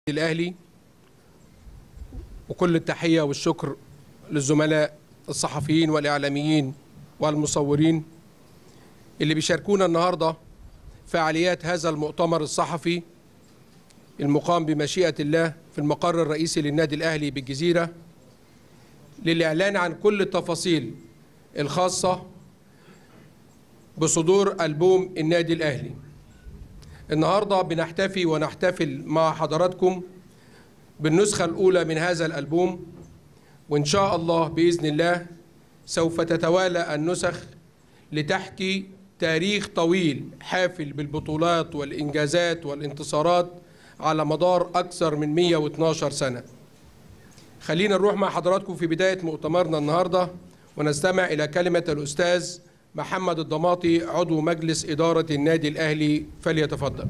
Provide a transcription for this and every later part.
الأهلي وكل التحية والشكر للزملاء الصحفيين والإعلاميين والمصورين اللي بيشاركونا النهاردة فعاليات هذا المؤتمر الصحفي المقام بمشيئة الله في المقر الرئيسي للنادي الأهلي بالجزيرة للإعلان عن كل التفاصيل الخاصة بصدور ألبوم النادي الأهلي النهارده بنحتفي ونحتفل مع حضراتكم بالنسخة الأولى من هذا الألبوم وإن شاء الله بإذن الله سوف تتوالى النسخ لتحكي تاريخ طويل حافل بالبطولات والإنجازات والانتصارات على مدار أكثر من 112 سنة خلينا نروح مع حضراتكم في بداية مؤتمرنا النهاردة ونستمع إلى كلمة الأستاذ محمد الضماطي عضو مجلس إدارة النادي الأهلي فليتفضل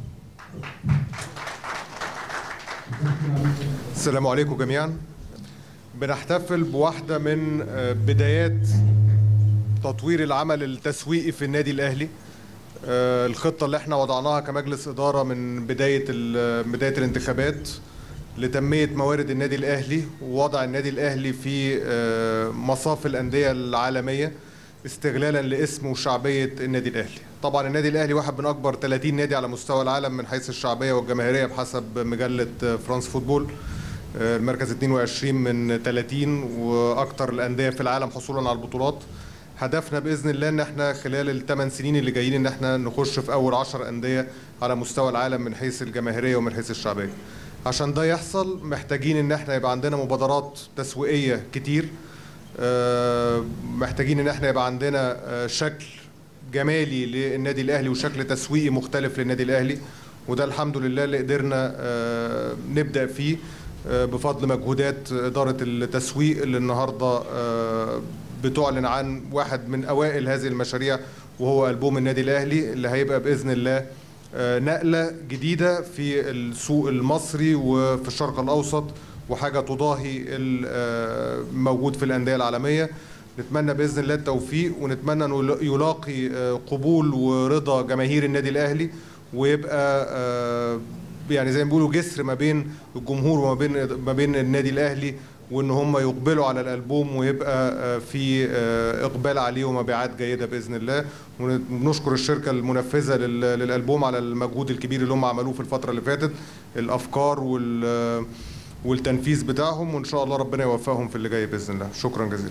السلام عليكم جميعا بنحتفل بواحدة من بدايات تطوير العمل التسويقي في النادي الأهلي الخطة اللي احنا وضعناها كمجلس إدارة من بداية بداية الانتخابات لتنمية موارد النادي الأهلي ووضع النادي الأهلي في مصاف الأندية العالمية استغلالا لاسم وشعبيه النادي الاهلي. طبعا النادي الاهلي واحد من اكبر 30 نادي على مستوى العالم من حيث الشعبيه والجماهيريه بحسب مجله فرانس فوتبول. المركز 22 من 30 واكثر الانديه في العالم حصولا على البطولات. هدفنا باذن الله ان احنا خلال الثمان سنين اللي جايين ان احنا نخش في اول 10 انديه على مستوى العالم من حيث الجماهيريه ومن حيث الشعبيه. عشان ده يحصل محتاجين ان احنا يبقى عندنا مبادرات تسويقيه كتير محتاجين ان احنا يبقى عندنا شكل جمالي للنادي الاهلي وشكل تسويقي مختلف للنادي الاهلي وده الحمد لله اللي قدرنا نبدا فيه بفضل مجهودات اداره التسويق اللي النهارده بتعلن عن واحد من اوائل هذه المشاريع وهو البوم النادي الاهلي اللي هيبقى باذن الله نقله جديده في السوق المصري وفي الشرق الاوسط وحاجه تضاهي الموجود في الانديه العالميه نتمنى باذن الله التوفيق ونتمنى انه يلاقي قبول ورضا جماهير النادي الاهلي ويبقى يعني زي ما بيقولوا جسر ما بين الجمهور وما بين ما بين النادي الاهلي وان هم يقبلوا على الالبوم ويبقى في اقبال عليه ومبيعات جيده باذن الله ونشكر الشركه المنفذه للالبوم على المجهود الكبير اللي هم عملوه في الفتره اللي فاتت الافكار وال والتنفيذ بتاعهم وان شاء الله ربنا يوفقهم في اللي جاي باذن الله شكرا جزيلا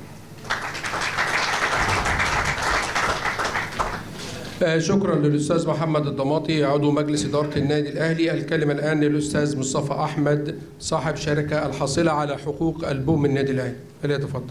شكرا للاستاذ محمد الضماطي عضو مجلس اداره النادي الاهلي الكلمه الان للاستاذ مصطفى احمد صاحب شركه الحاصله على حقوق البوم النادي الاهلي فليتفضل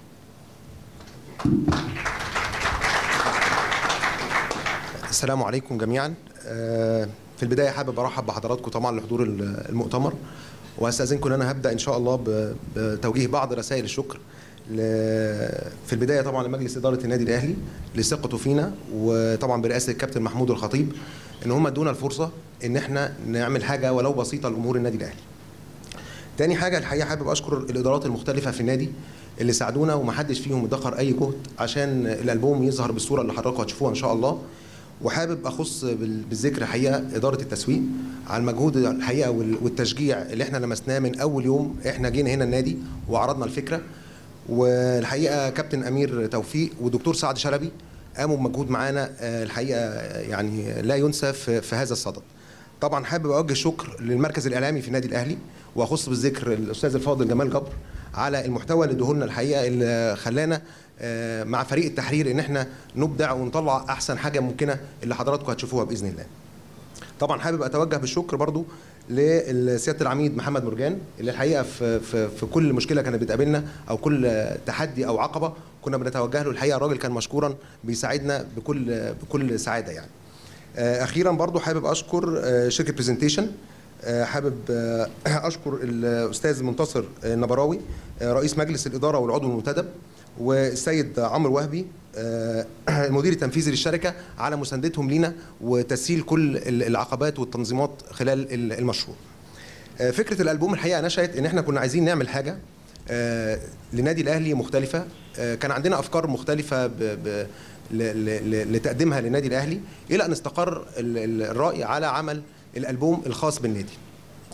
السلام عليكم جميعا في البدايه حابب ارحب بحضراتكم طبعا لحضور المؤتمر واستاذنكم ان انا هبدا ان شاء الله بتوجيه بعض رسائل الشكر في البدايه طبعا لمجلس اداره النادي الاهلي لثقته فينا وطبعا برئاسه الكابتن محمود الخطيب ان هم ادونا الفرصه ان احنا نعمل حاجه ولو بسيطه لجمهور النادي الاهلي. تاني حاجه الحقيقه حابب اشكر الادارات المختلفه في النادي اللي ساعدونا ومحدش فيهم ادخر اي جهد عشان الالبوم يظهر بالصوره اللي حضراتكم هتشوفوها ان شاء الله. وحابب اخص بالذكر الحقيقه اداره التسويق على المجهود الحقيقه والتشجيع اللي احنا لمسناه من اول يوم احنا جينا هنا النادي وعرضنا الفكره والحقيقه كابتن امير توفيق ودكتور سعد شلبي قاموا بمجهود معانا الحقيقه يعني لا ينسى في هذا الصدد. طبعا حابب اوجه شكر للمركز الاعلامي في النادي الاهلي واخص بالذكر الاستاذ الفاضل جمال جبر على المحتوى اللي ادهولنا الحقيقه اللي خلانا مع فريق التحرير ان احنا نبدع ونطلع احسن حاجه ممكنه اللي حضراتكم هتشوفوها باذن الله. طبعا حابب اتوجه بالشكر برضو لسياده العميد محمد مرجان اللي الحقيقه في في في كل مشكله كانت بتقابلنا او كل تحدي او عقبه كنا بنتوجه له الحقيقه الراجل كان مشكورا بيساعدنا بكل بكل سعاده يعني. اخيرا برضو حابب اشكر شركه برزنتيشن حابب اشكر الاستاذ منتصر النبراوي رئيس مجلس الاداره والعضو المنتدب والسيد عمرو وهبي المدير التنفيذي للشركه على مساندتهم لينا وتسهيل كل العقبات والتنظيمات خلال المشروع. فكره الالبوم الحقيقه نشات ان احنا كنا عايزين نعمل حاجه لنادي الاهلي مختلفه كان عندنا افكار مختلفه ب ب لتقديمها للنادي الاهلي الى ان استقر الراي على عمل الالبوم الخاص بالنادي.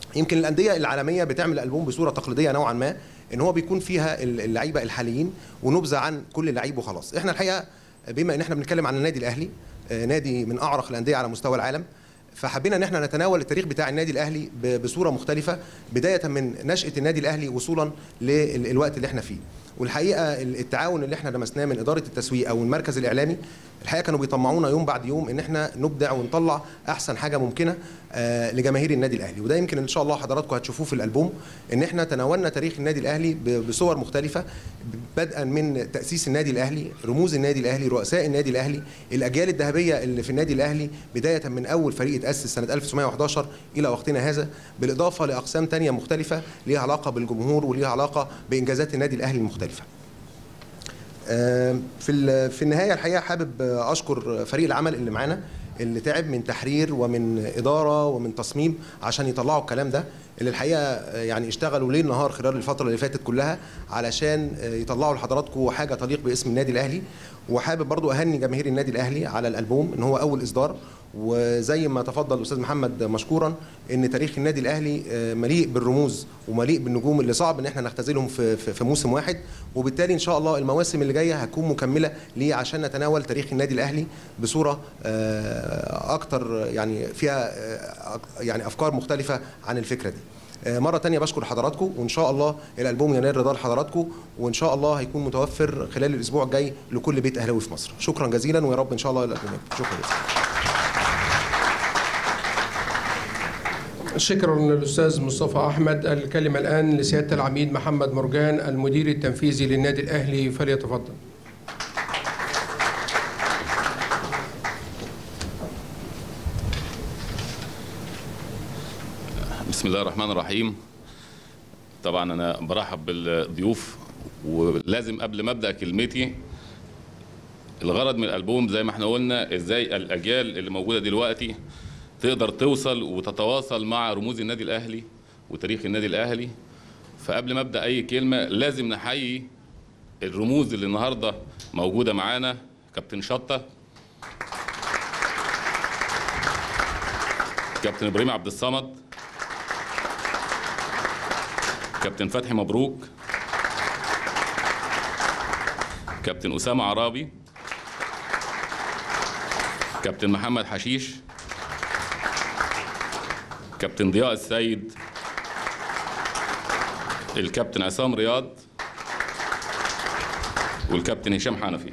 يمكن الانديه العالميه بتعمل الالبوم بصوره تقليديه نوعا ما ان هو بيكون فيها اللعيبه الحاليين ونبذه عن كل لعيب وخلاص احنا الحقيقه بما ان احنا بنتكلم عن النادي الاهلي نادي من اعرق الانديه على مستوى العالم فحبينا ان احنا نتناول التاريخ بتاع النادي الاهلي بصوره مختلفه بدايه من نشاه النادي الاهلي وصولا للوقت اللي احنا فيه والحقيقه التعاون اللي احنا لمسناه من اداره التسويق او المركز الاعلامي الحقيقه كانوا بيطمعونا يوم بعد يوم ان احنا نبدع ونطلع احسن حاجه ممكنه آه لجماهير النادي الاهلي وده يمكن ان شاء الله حضراتكم هتشوفوه في الالبوم ان احنا تناولنا تاريخ النادي الاهلي بصور مختلفه بدءا من تاسيس النادي الاهلي رموز النادي الاهلي رؤساء النادي الاهلي الاجيال الذهبيه اللي في النادي الاهلي بدايه من اول فريق اتاسس سنه 1911 الى وقتنا هذا بالاضافه لاقسام ثانيه مختلفه ليها علاقه بالجمهور وليها علاقه بانجازات النادي الاهلي المختلفه في في النهايه الحقيقه حابب اشكر فريق العمل اللي معانا اللي تعب من تحرير ومن اداره ومن تصميم عشان يطلعوا الكلام ده اللي الحقيقه يعني اشتغلوا ليل نهار خلال الفتره اللي فاتت كلها علشان يطلعوا لحضراتكم حاجه تليق باسم النادي الاهلي وحابب برضو اهني جماهير النادي الاهلي على الالبوم ان هو اول اصدار وزي ما تفضل الاستاذ محمد مشكورا ان تاريخ النادي الاهلي مليء بالرموز ومليء بالنجوم اللي صعب ان احنا نختزلهم في في موسم واحد وبالتالي ان شاء الله المواسم اللي جايه هتكون مكمله ليه عشان نتناول تاريخ النادي الاهلي بصوره اكتر يعني فيها يعني افكار مختلفه عن الفكره دي مرة تانية بشكر حضراتكم وإن شاء الله الألبوم ينال رضا لحضراتكم وإن شاء الله هيكون متوفر خلال الأسبوع الجاي لكل بيت أهلاوي في مصر شكرا جزيلا ويا رب إن شاء الله الألبوم شكرا جزيلا شكرا للاستاذ مصطفى احمد الكلمه الان لسياده العميد محمد مرجان المدير التنفيذي للنادي الاهلي فليتفضل بسم الله الرحمن الرحيم طبعا انا برحب بالضيوف ولازم قبل ما ابدا كلمتي الغرض من الالبوم زي ما احنا قلنا ازاي الاجيال اللي موجوده دلوقتي تقدر توصل وتتواصل مع رموز النادي الاهلي وتاريخ النادي الاهلي فقبل ما ابدا اي كلمه لازم نحيي الرموز اللي النهارده موجوده معانا كابتن شطه كابتن ابراهيم عبد الصمد كابتن فتحي مبروك كابتن اسامه عرابي كابتن محمد حشيش كابتن ضياء السيد الكابتن عصام رياض والكابتن هشام حنفي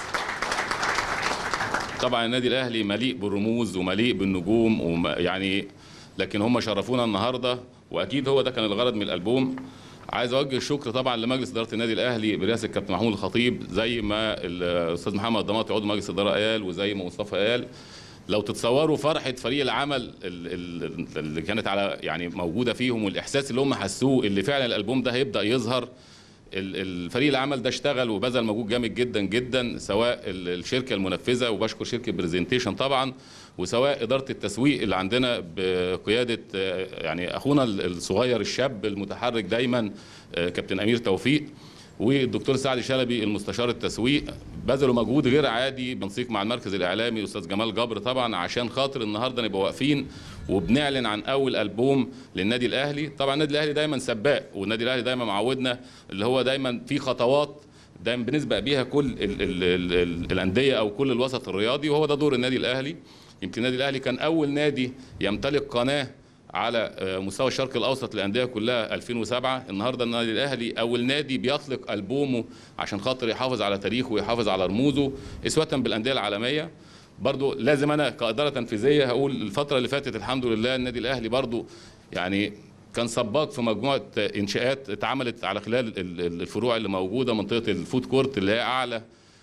طبعا النادي الاهلي مليء بالرموز ومليء بالنجوم وم... يعني لكن هم شرفونا النهارده واكيد هو ده كان الغرض من الالبوم عايز اوجه الشكر طبعا لمجلس اداره النادي الاهلي برئاسه الكابتن محمود الخطيب زي ما الاستاذ محمد ضماطي عضو مجلس الاداره قال وزي ما مصطفى قال لو تتصوروا فرحه فريق العمل اللي كانت على يعني موجوده فيهم والاحساس اللي هم حسوه اللي فعلا الالبوم ده هيبدا يظهر الفريق العمل ده اشتغل وبذل مجهود جامد جدا جدا سواء الشركه المنفذه وبشكر شركه برزنتيشن طبعا وسواء اداره التسويق اللي عندنا بقياده يعني اخونا الصغير الشاب المتحرك دايما كابتن امير توفيق والدكتور سعد شلبي المستشار التسويق بذلوا مجهود غير عادي بنسيق مع المركز الاعلامي الاستاذ جمال جبر طبعا عشان خاطر النهارده نبقى واقفين وبنعلن عن اول البوم للنادي الاهلي طبعا النادي الاهلي دايما سباق والنادي الاهلي دايما معودنا اللي هو دايما في خطوات دايما بنسبق بيها كل ال ال ال ال الانديه او كل الوسط الرياضي وهو ده دور النادي الاهلي يمكن النادي الاهلي كان اول نادي يمتلك قناه على مستوى الشرق الاوسط للانديه كلها 2007 النهارده النادي الاهلي اول نادي بيطلق البومه عشان خاطر يحافظ على تاريخه ويحافظ على رموزه اسوه بالانديه العالميه برضو لازم انا كاداره تنفيذيه هقول الفتره اللي فاتت الحمد لله النادي الاهلي برضو يعني كان سباق في مجموعه انشاءات اتعملت على خلال الفروع اللي موجوده منطقه الفود كورت اللي هي اعلى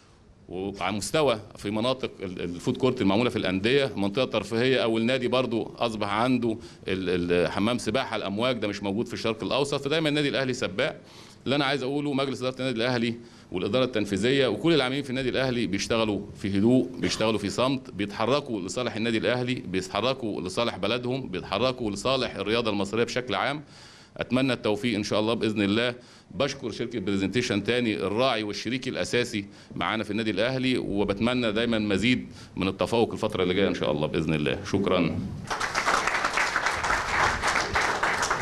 وعلى مستوى في مناطق الفود كورت المعموله في الانديه منطقه ترفيهيه اول نادي برضو اصبح عنده حمام سباحه الامواج ده مش موجود في الشرق الاوسط فدايما النادي الاهلي سباق اللي انا عايز اقوله مجلس اداره النادي الاهلي والاداره التنفيذيه وكل العاملين في النادي الاهلي بيشتغلوا في هدوء بيشتغلوا في صمت بيتحركوا لصالح النادي الاهلي بيتحركوا لصالح بلدهم بيتحركوا لصالح الرياضه المصريه بشكل عام اتمنى التوفيق ان شاء الله باذن الله بشكر شركه برزنتيشن تاني الراعي والشريك الاساسي معانا في النادي الاهلي وبتمنى دايما مزيد من التفوق الفتره اللي جايه ان شاء الله باذن الله شكرا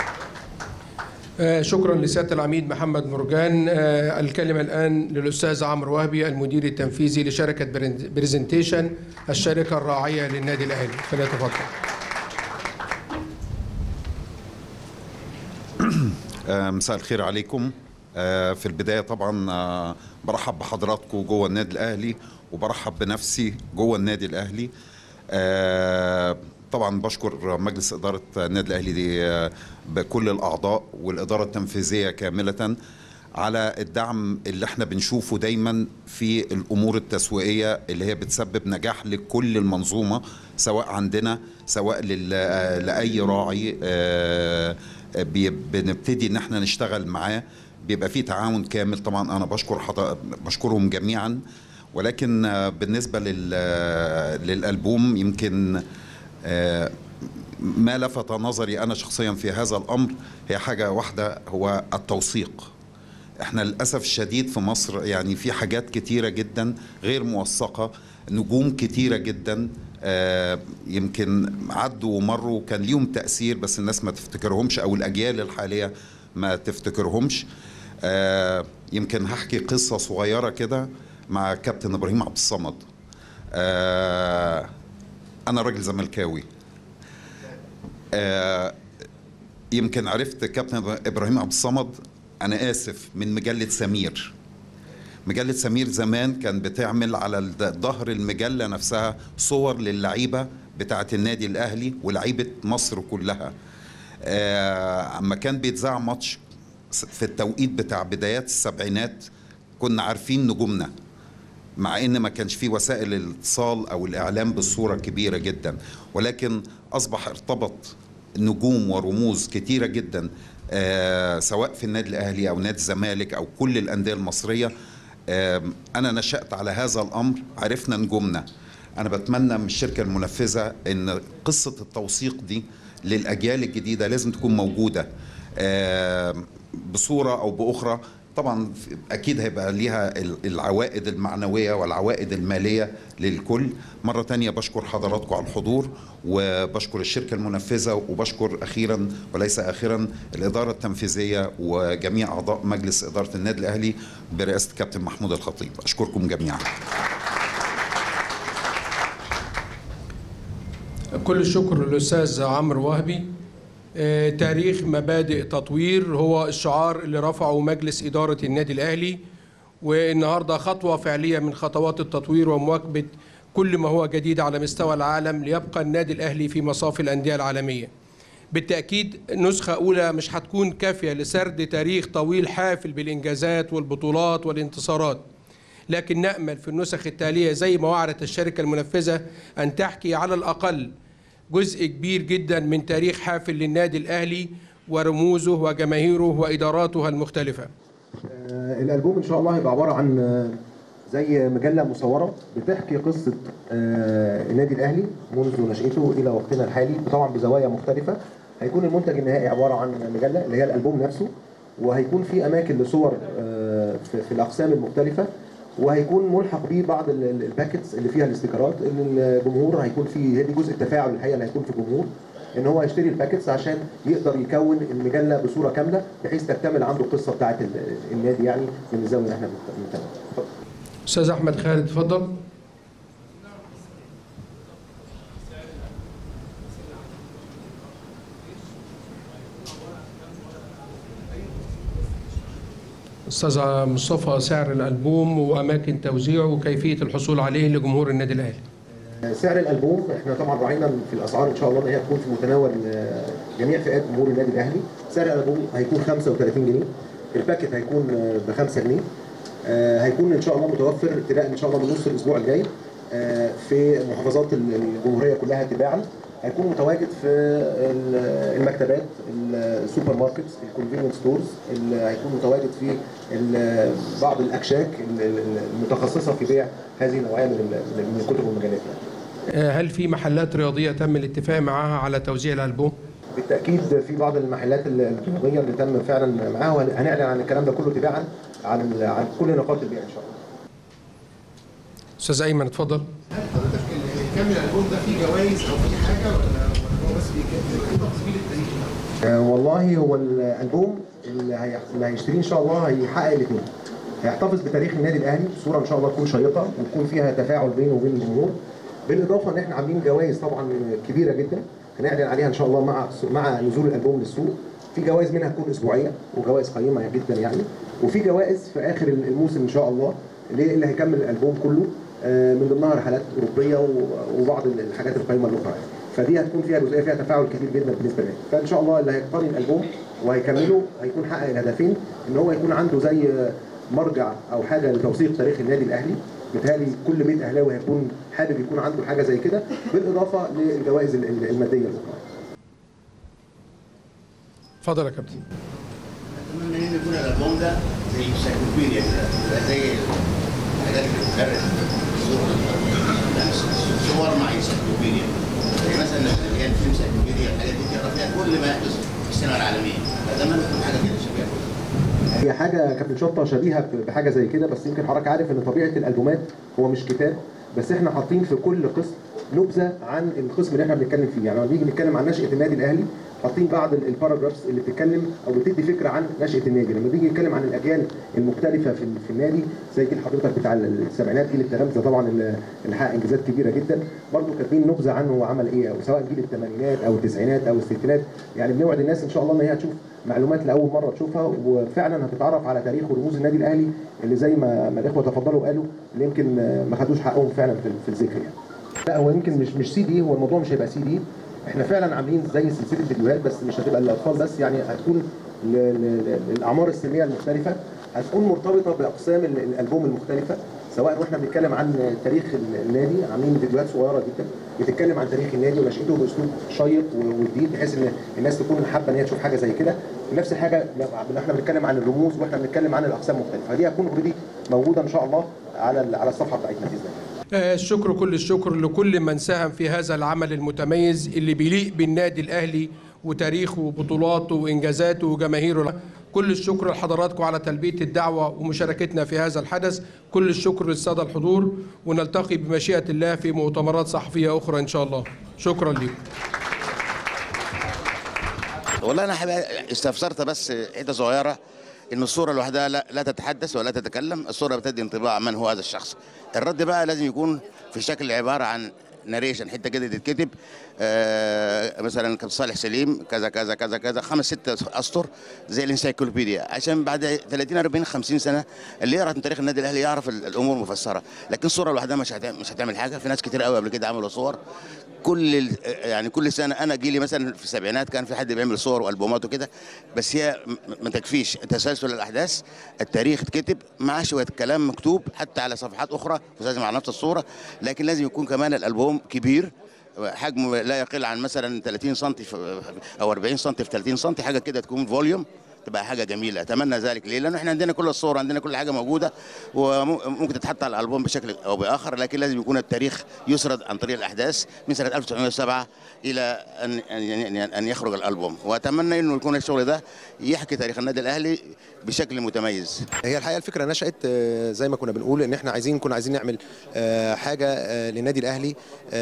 آه، شكرا لسياده العميد محمد مرجان آه، الكلمه الان للاستاذ عمرو وهبي المدير التنفيذي لشركه برن- برزنتيشن الشركه الراعيه للنادي الاهلي فليتفضل آه، مساء الخير عليكم آه، في البداية طبعا آه، برحب بحضراتكم جوه النادي الأهلي وبرحب بنفسي جوه النادي الأهلي آه، طبعا بشكر مجلس إدارة النادي الأهلي دي آه، بكل الأعضاء والإدارة التنفيذية كاملة على الدعم اللي احنا بنشوفه دايما في الامور التسويقيه اللي هي بتسبب نجاح لكل المنظومه سواء عندنا سواء لل- آه، لاي راعي آه، بي- بنبتدي ان احنا نشتغل معاه بيبقى في تعاون كامل طبعا انا بشكر حضر بشكرهم جميعا ولكن آه، بالنسبه لل آه، للالبوم يمكن آه، ما لفت نظري انا شخصيا في هذا الامر هي حاجه واحده هو التوثيق احنا للاسف الشديد في مصر يعني في حاجات كتيره جدا غير موثقه نجوم كتيره جدا آه، يمكن عدوا ومروا كان ليهم تاثير بس الناس ما تفتكرهمش او الاجيال الحاليه ما تفتكرهمش آه، يمكن هحكي قصه صغيره كده مع كابتن ابراهيم عبد الصمد آه، انا راجل زملكاوي آه، يمكن عرفت كابتن ابراهيم عبد الصمد انا اسف من مجله سمير مجله سمير زمان كان بتعمل على الد- ظهر المجله نفسها صور للعيبه بتاعه النادي الاهلي ولعيبه مصر كلها آه، اما كان بيتذاع ماتش في التوقيت بتاع بدايات السبعينات كنا عارفين نجومنا مع ان ما كانش في وسائل الاتصال او الاعلام بالصوره كبيره جدا ولكن اصبح ارتبط نجوم ورموز كتيره جدا آه سواء في النادي الاهلي او نادي الزمالك او كل الانديه المصريه آه انا نشات على هذا الامر عرفنا نجومنا انا بتمنى من الشركه المنفذه ان قصه التوثيق دي للاجيال الجديده لازم تكون موجوده آه بصوره او باخرى طبعا اكيد هيبقى ليها ال- العوائد المعنويه والعوائد الماليه للكل مره تانية بشكر حضراتكم على الحضور وبشكر الشركه المنفذه وبشكر اخيرا وليس اخيرا الاداره التنفيذيه وجميع اعضاء مجلس اداره النادي الاهلي برئاسه كابتن محمود الخطيب اشكركم جميعا كل الشكر للاستاذ عمرو وهبي آه، تاريخ مبادئ تطوير هو الشعار اللي رفعه مجلس إدارة النادي الأهلي والنهارده خطوة فعلية من خطوات التطوير ومواكبة كل ما هو جديد على مستوى العالم ليبقى النادي الأهلي في مصاف الأندية العالمية بالتأكيد نسخة أولى مش هتكون كافية لسرد تاريخ طويل حافل بالإنجازات والبطولات والانتصارات لكن نأمل في النسخ التالية زي ما وعدت الشركة المنفذة أن تحكي على الأقل جزء كبير جدا من تاريخ حافل للنادي الأهلي ورموزه وجماهيره وإداراته المختلفة آه، الالبوم ان شاء الله هيبقى عباره عن آه، زي مجله مصوره بتحكي قصه آه، النادي الاهلي منذ نشاته الى وقتنا الحالي طبعا بزوايا مختلفه هيكون المنتج النهائي عباره عن مجله اللي هي الالبوم نفسه وهيكون في اماكن لصور آه، في في الاقسام المختلفه وهيكون ملحق بيه بعض ال- ال- الباكتس اللي فيها الاستيكرات اللي الجمهور هيكون فيه هي دي جزء التفاعل الحقيقه اللي هيكون في الجمهور ان هو يشتري الباكتس عشان يقدر يكون المجله بصوره كامله بحيث تكتمل عنده القصه بتاعه ال- النادي يعني من الزاويه اللي احنا بنتابعها. اتفضل. أستاذ أحمد خالد اتفضل أستاذ مصطفى سعر الألبوم وأماكن توزيعه وكيفية الحصول عليه لجمهور النادي الأهلي سعر الالبوم احنا طبعا راعينا في الاسعار ان شاء الله ان هي تكون في متناول آه، جميع فئات جمهور النادي الاهلي سعر الالبوم هيكون 35 جنيه الباكت هيكون ب 5 جنيه آه، هيكون ان شاء الله متوفر ابتداء ان شاء الله من نص الاسبوع الجاي آه، في محافظات الجمهوريه كلها تباعا هيكون متواجد في ال- المكتبات السوبر ماركتس الكونفينينس ستورز هيكون متواجد في ال- بعض الاكشاك ال- ال- المتخصصه في بيع هذه النوعيه من ال- من الكتب والمجلات يعني. آه، هل في محلات رياضية تم الاتفاق معها على توزيع الألبوم؟ بالتاكيد في بعض المحلات الرياضيه اللي تم فعلا معاها وهنعلن عن الكلام ده كله تباعا عن ال- عن كل نقاط البيع ان شاء الله أستاذ أيمن اتفضل هل حضرتك اللي كامل الالبوم ده فيه جوائز او فيه حاجه ولا ولا هو بس بيكتب تسجيل التاريخ آه، والله هو الالبوم اللي, هي... اللي هيشتريه ان شاء الله هيحقق الاثنين هيحتفظ بتاريخ النادي الاهلي بصوره ان شاء الله تكون شيقه ويكون فيها تفاعل بينه وبين الجمهور بالاضافه ان احنا عاملين جوائز طبعا كبيره جدا هنعلن عليها ان شاء الله مع مع نزول الالبوم للسوق في جوائز منها تكون اسبوعيه وجوائز قيمه جدا يعني وفي جوائز في اخر الموسم ان شاء الله اللي اللي هيكمل الالبوم كله آه، من ضمنها رحلات اوروبيه و- وبعض الحاجات القيمه الاخرى يعني. فدي هتكون فيها جزئيه فيها تفاعل كبير جدا بالنسبه لي فان شاء الله اللي هيقتني الالبوم وهيكمله هيكون حقق الهدفين ان هو يكون عنده زي مرجع او حاجه لتوثيق تاريخ النادي الاهلي متهيألي كل بيت اهلاوي هيكون حابب يكون عنده حاجه زي كده بالاضافه للجوائز ال- ال- الماديه الاخرى اتفضل يا كابتن اتمنى ان يكون الالبوم ده زي انسايكلوبيديا كده يبقى زي الحاجات اللي بتدرس صور يعني صور مع انسايكلوبيديا زي مثلا اللي هي الفيلم انسايكلوبيديا الحاجات دي تقرا فيها كل ما يحدث في السينما العالميه اتمنى تكون حاجه كده شبيهه هي حاجه كابتن شطه شبيهه بحاجه زي كده بس يمكن حضرتك عارف ان طبيعه الالبومات هو مش كتاب بس احنا حاطين في كل قسم نبذه عن القسم اللي احنا بنتكلم فيه يعني لما نيجي نتكلم عن نشاه النادي الاهلي حاطين بعض ال- الباراجرافز اللي بتتكلم او بتدي فكره عن نشاه النادي لما بيجي نتكلم عن الاجيال المختلفه في, في النادي زي جيل حضرتك بتاع السبعينات جيل التلامذه طبعا اللي اللي حقق انجازات كبيره جدا برضه كاتبين نبذه عنه هو عمل ايه او سواء جيل الثمانينات او التسعينات او الستينات يعني بنوعد الناس ان شاء الله ان هي هتشوف معلومات لاول مره تشوفها وفعلا هتتعرف على تاريخ ورموز النادي الاهلي اللي زي ما ما الاخوه تفضلوا وقالوا اللي يمكن ما خدوش حقهم فعلا في في الذكر يعني. لا هو يمكن مش مش سي دي هو الموضوع مش هيبقى سي دي احنا فعلا عاملين زي سلسله فيديوهات بس مش هتبقى للاطفال بس يعني هتكون ل- ل- للاعمار السنيه المختلفه هتكون مرتبطه باقسام ال- الالبوم المختلفه سواء واحنا بنتكلم عن تاريخ ال- النادي عاملين فيديوهات صغيره جدا بتتكلم عن تاريخ النادي ونشأته باسلوب شيق و- وجديد بحيث ان الناس تكون حابه ان هي تشوف حاجه زي كده نفس الحاجه لما احنا بنتكلم عن الرموز واحنا بنتكلم عن الاقسام المختلفه فدي هتكون اوريدي موجوده ان شاء الله على ال- على الصفحه بتاعتنا باذن الله آه، الشكر كل الشكر لكل من ساهم في هذا العمل المتميز اللي بيليق بالنادي الأهلي وتاريخه وبطولاته وإنجازاته وجماهيره كل الشكر لحضراتكم على تلبية الدعوة ومشاركتنا في هذا الحدث كل الشكر للسادة الحضور ونلتقي بمشيئة الله في مؤتمرات صحفية أخرى إن شاء الله شكرا لكم والله انا حابب استفسرت بس حته صغيره ان الصوره لوحدها لا, لا تتحدث ولا تتكلم الصوره بتدي انطباع من هو هذا الشخص الرد بقى لازم يكون في شكل عباره عن ناريشن حته كده تتكتب آه مثلا كابتن صالح سليم كذا كذا كذا كذا خمس ست اسطر زي الانسايكلوبيديا عشان بعد 30 40 50 سنه اللي يقرا من تاريخ النادي الاهلي يعرف ال- الامور مفسره لكن الصوره لوحدها مش هتعمل مش هتعمل حاجه في ناس كتير قوي قبل كده عملوا صور كل ال- يعني كل سنه انا جيلي مثلا في السبعينات كان في حد بيعمل صور والبومات وكده بس هي م- ما تكفيش تسلسل الاحداث التاريخ اتكتب مع شويه كلام مكتوب حتى على صفحات اخرى مش لازم على نفس الصوره لكن لازم يكون كمان الالبوم كبير حجمه لا يقل عن مثلا 30 سم او 40 سم في 30 سم حاجه كده تكون فوليوم تبقى حاجه جميله اتمنى ذلك ليه لانه احنا عندنا كل الصور عندنا كل حاجه موجوده وممكن تتحط على الالبوم بشكل او باخر لكن لازم يكون التاريخ يسرد عن طريق الاحداث من سنه 1907 الى ان ان ان يخرج الالبوم واتمنى انه يكون الشغل ده يحكي تاريخ النادي الاهلي بشكل متميز هي الحقيقه الفكره نشات آه، زي ما كنا بنقول ان احنا عايزين كنا عايزين نعمل آه، حاجه آه، للنادي الاهلي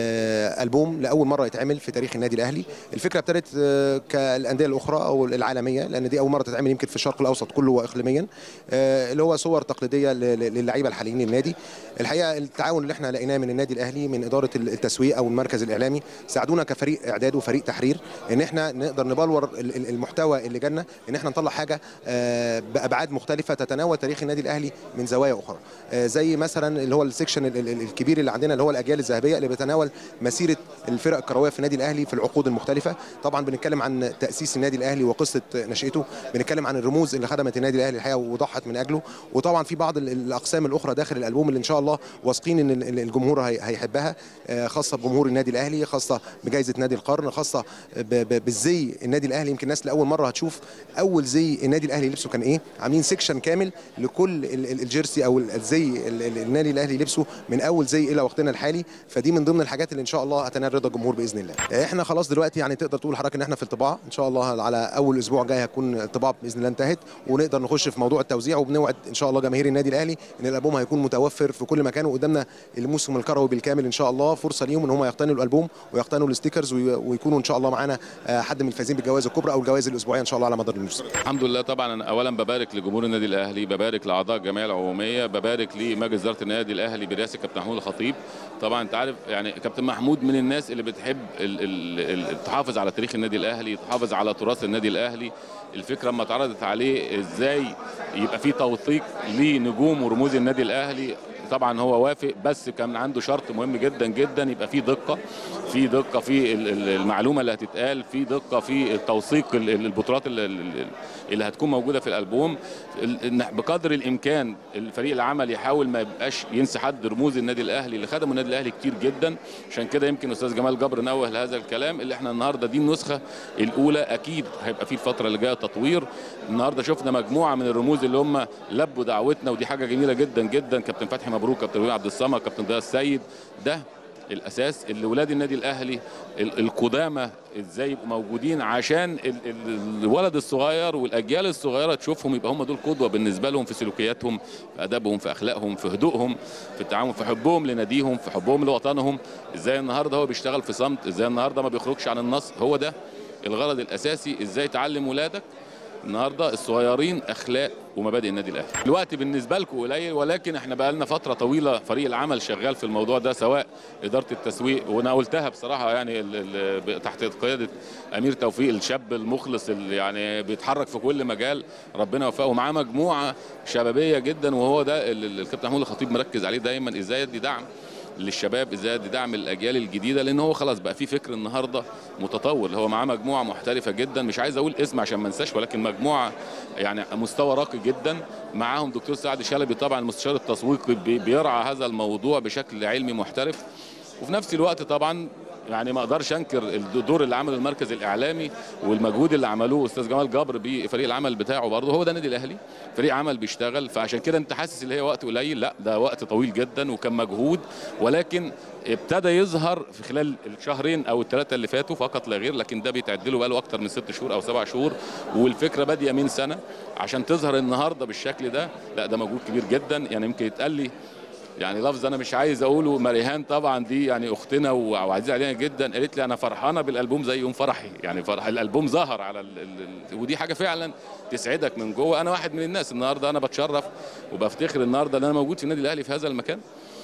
آه، البوم لاول مره يتعمل في تاريخ النادي الاهلي الفكره ابتدت آه، كالانديه الاخرى او العالميه لان دي اول مره تتعمل يمكن في الشرق الاوسط كله واقليميا آه، اللي هو صور تقليديه ل- ل- للعيبه الحاليين للنادي الحقيقه التعاون اللي احنا لقيناه من النادي الاهلي من اداره التسويق او المركز الاعلامي ساعدونا كفريق اعداد وفريق تحرير ان احنا نقدر نبلور ال- ال- المحتوى اللي جالنا ان احنا نطلع حاجه آه، بابعاد مختلفه تتناول تاريخ النادي الاهلي من زوايا اخرى آه، زي مثلا اللي هو السكشن ال- ال- الكبير اللي عندنا اللي هو الاجيال الذهبيه اللي بيتناول مسيره الفرق الكرويه في النادي الاهلي في العقود المختلفه طبعا بنتكلم عن تاسيس النادي الاهلي وقصه نشاته بنتكلم عن الرموز اللي خدمت النادي الاهلي الحقيقه وضحت من اجله وطبعا في بعض ال- الاقسام الاخرى داخل الالبوم اللي ان شاء الله واثقين ان ال- الجمهور هي- هيحبها آه، خاصه بجمهور النادي الاهلي خاصه بجائزه نادي القرن خاصه ب- ب- بالزي النادي الاهلي يمكن الناس لاول مره هتشوف اول زي النادي الاهلي لبسه كان ايه عاملين سيكشن كامل لكل ال- ال- الجيرسي او ال- الزي ال- ال- النادي الاهلي لبسه من اول زي الى وقتنا الحالي فدي من ضمن الحاجات اللي ان شاء الله هتنال رضا الجمهور باذن الله احنا خلاص دلوقتي يعني تقدر تقول حضرتك ان احنا في الطباعه ان شاء الله على اول اسبوع جاي هتكون الطباعه الرابعه باذن الله انتهت ونقدر نخش في موضوع التوزيع وبنوعد ان شاء الله جماهير النادي الاهلي ان الالبوم هيكون متوفر في كل مكان وقدامنا الموسم الكروي بالكامل ان شاء الله فرصه ليهم ان هم يقتنوا الالبوم ويقتنوا الستيكرز وي- ويكونوا ان شاء الله معانا آه، حد من الفائزين بالجوائز الكبرى او الجوائز الاسبوعيه ان شاء الله على مدار الموسم الحمد لله طبعا انا اولا ببارك لجمهور النادي الاهلي ببارك لاعضاء الجمعيه العموميه ببارك لمجلس اداره النادي الاهلي برئاسه كابتن محمود الخطيب طبعا انت عارف يعني كابتن محمود من الناس اللي بتحب ال ال ال تحافظ على تاريخ النادي الاهلي تحافظ على تراث النادي الاهلي الفكره لما اتعرضت عليه ازاي يبقى في توثيق لنجوم ورموز النادي الاهلي طبعا هو وافق بس كان عنده شرط مهم جدا جدا يبقى في دقه في دقه في ال- ال- المعلومه اللي هتتقال في دقه في توثيق ال- ال- البطولات ال- ال- اللي هتكون موجوده في الالبوم ال- إن بقدر الامكان الفريق العمل يحاول ما يبقاش ينسى حد رموز النادي الاهلي اللي خدموا النادي الاهلي كتير جدا عشان كده يمكن استاذ جمال جبر نوه لهذا الكلام اللي احنا النهارده دي النسخه الاولى اكيد هيبقى في الفتره اللي جايه تطوير النهارده شفنا مجموعه من الرموز اللي هم لبوا دعوتنا ودي حاجه جميله جدا جدا كابتن فتحي مبروك كابتن وليد عبد الصمد كابتن ضياء السيد ده الاساس اللي ولاد النادي الاهلي ال- القدامى ازاي يبقوا موجودين عشان ال- ال- الولد الصغير والاجيال الصغيره تشوفهم يبقى هم دول قدوه بالنسبه لهم في سلوكياتهم في ادابهم في اخلاقهم في هدوءهم في التعامل في حبهم لناديهم في حبهم لوطنهم ازاي النهارده هو بيشتغل في صمت ازاي النهارده ما بيخرجش عن النص هو ده الغرض الاساسي ازاي تعلم ولادك النهارده الصغيرين اخلاق ومبادئ النادي الاهلي الوقت بالنسبه لكم قليل ولكن احنا بقى لنا فتره طويله فريق العمل شغال في الموضوع ده سواء اداره التسويق وانا قلتها بصراحه يعني ال- ال- تحت قياده امير توفيق الشاب المخلص اللي يعني بيتحرك في كل مجال ربنا يوفقه ومعاه مجموعه شبابيه جدا وهو ده اللي الكابتن محمود الخطيب مركز عليه دايما ازاي يدي دعم للشباب ازاي يدي دعم الاجيال الجديده لان هو خلاص بقى في فكر النهارده متطور هو معاه مجموعه محترفه جدا مش عايز اقول اسم عشان ما انساش ولكن مجموعه يعني مستوى راقي جدا معاهم دكتور سعد شلبي طبعا المستشار التسويقي بي- بيرعى هذا الموضوع بشكل علمي محترف وفي نفس الوقت طبعا يعني ما اقدرش انكر الدور اللي عمله المركز الاعلامي والمجهود اللي عملوه استاذ جمال جبر بفريق العمل بتاعه برضه هو ده النادي الاهلي فريق عمل بيشتغل فعشان كده انت حاسس اللي هي وقت قليل لا ده وقت طويل جدا وكان مجهود ولكن ابتدى يظهر في خلال الشهرين او الثلاثه اللي فاتوا فقط لا غير لكن ده بيتعد له بقاله اكتر من ست شهور او سبع شهور والفكره باديه من سنه عشان تظهر النهارده بالشكل ده لا ده مجهود كبير جدا يعني يمكن يتقال لي يعني لفظ انا مش عايز اقوله مريهان طبعا دي يعني اختنا و- وعزيزه علينا جدا قالت لي انا فرحانه بالالبوم زي يوم فرحي يعني فرح الالبوم ظهر على ال ال ال ودي حاجه فعلا تسعدك من جوه انا واحد من الناس النهارده انا بتشرف وبفتخر النهارده ان انا موجود في النادي الاهلي في هذا المكان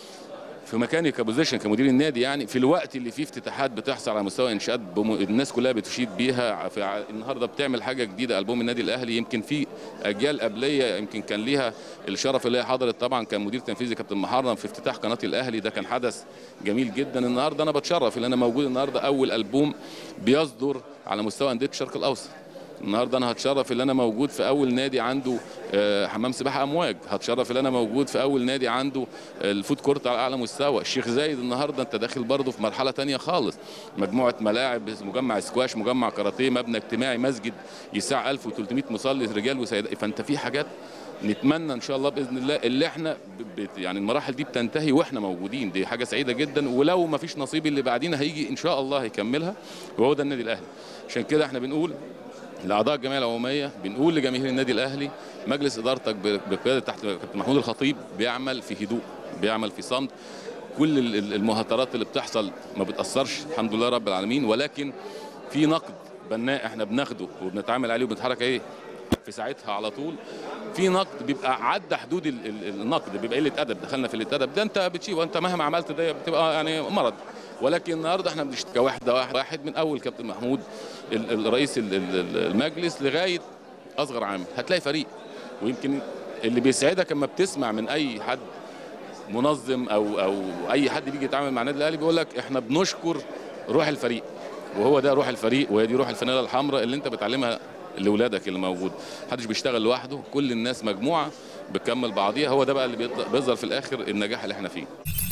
في مكاني كبوزيشن كمدير النادي يعني في الوقت اللي فيه افتتاحات بتحصل على مستوى انشاءات بم... الناس كلها بتشيد بيها في ع- النهارده بتعمل حاجه جديده البوم النادي الاهلي يمكن في اجيال قبليه يمكن كان ليها الشرف اللي هي حضرت طبعا كان مدير تنفيذي كابتن محرم في افتتاح قناه الاهلي ده كان حدث جميل جدا النهارده انا بتشرف ان انا موجود النهارده اول البوم بيصدر على مستوى انديه الشرق الاوسط النهارده انا هتشرف ان انا موجود في اول نادي عنده آه، حمام سباحه امواج هتشرف ان انا موجود في اول نادي عنده الفود كورت على اعلى مستوى الشيخ زايد النهارده انت داخل برضه في مرحله تانية خالص مجموعه ملاعب مجمع سكواش مجمع كاراتيه مبنى اجتماعي مسجد يسع 1300 مصلي رجال وسيدات فانت في حاجات نتمنى ان شاء الله باذن الله اللي احنا ب- ب- يعني المراحل دي بتنتهي واحنا موجودين دي حاجه سعيده جدا ولو ما فيش نصيب اللي بعدينا هيجي ان شاء الله هيكملها وهو ده النادي الاهلي عشان كده احنا بنقول لاعضاء الجمعيه العموميه بنقول لجماهير النادي الاهلي مجلس ادارتك ب- بقياده تحت كابتن محمود الخطيب بيعمل في هدوء بيعمل في صمت كل ال- ال- المهاترات اللي بتحصل ما بتاثرش الحمد لله رب العالمين ولكن في نقد بناء احنا بناخده وبنتعامل عليه وبنتحرك ايه في ساعتها على طول في نقد بيبقى عدى حدود ال- ال- النقد بيبقى قله ادب دخلنا في الادب ده انت بتشيل وانت مهما عملت ده بتبقى يعني مرض ولكن النهارده احنا بنشتكي واحده واحد, واحد من اول كابتن محمود ال- الرئيس ال- ال- المجلس لغايه اصغر عامل هتلاقي فريق ويمكن اللي بيسعدك اما بتسمع من اي حد منظم او او اي حد بيجي يتعامل مع النادي الاهلي بيقول لك احنا بنشكر روح الفريق وهو ده روح الفريق وهي دي روح الفانيله الحمراء اللي انت بتعلمها لاولادك اللي موجود محدش بيشتغل لوحده كل الناس مجموعه بتكمل بعضيها هو ده بقى اللي بيطلع- بيظهر في الاخر النجاح اللي احنا فيه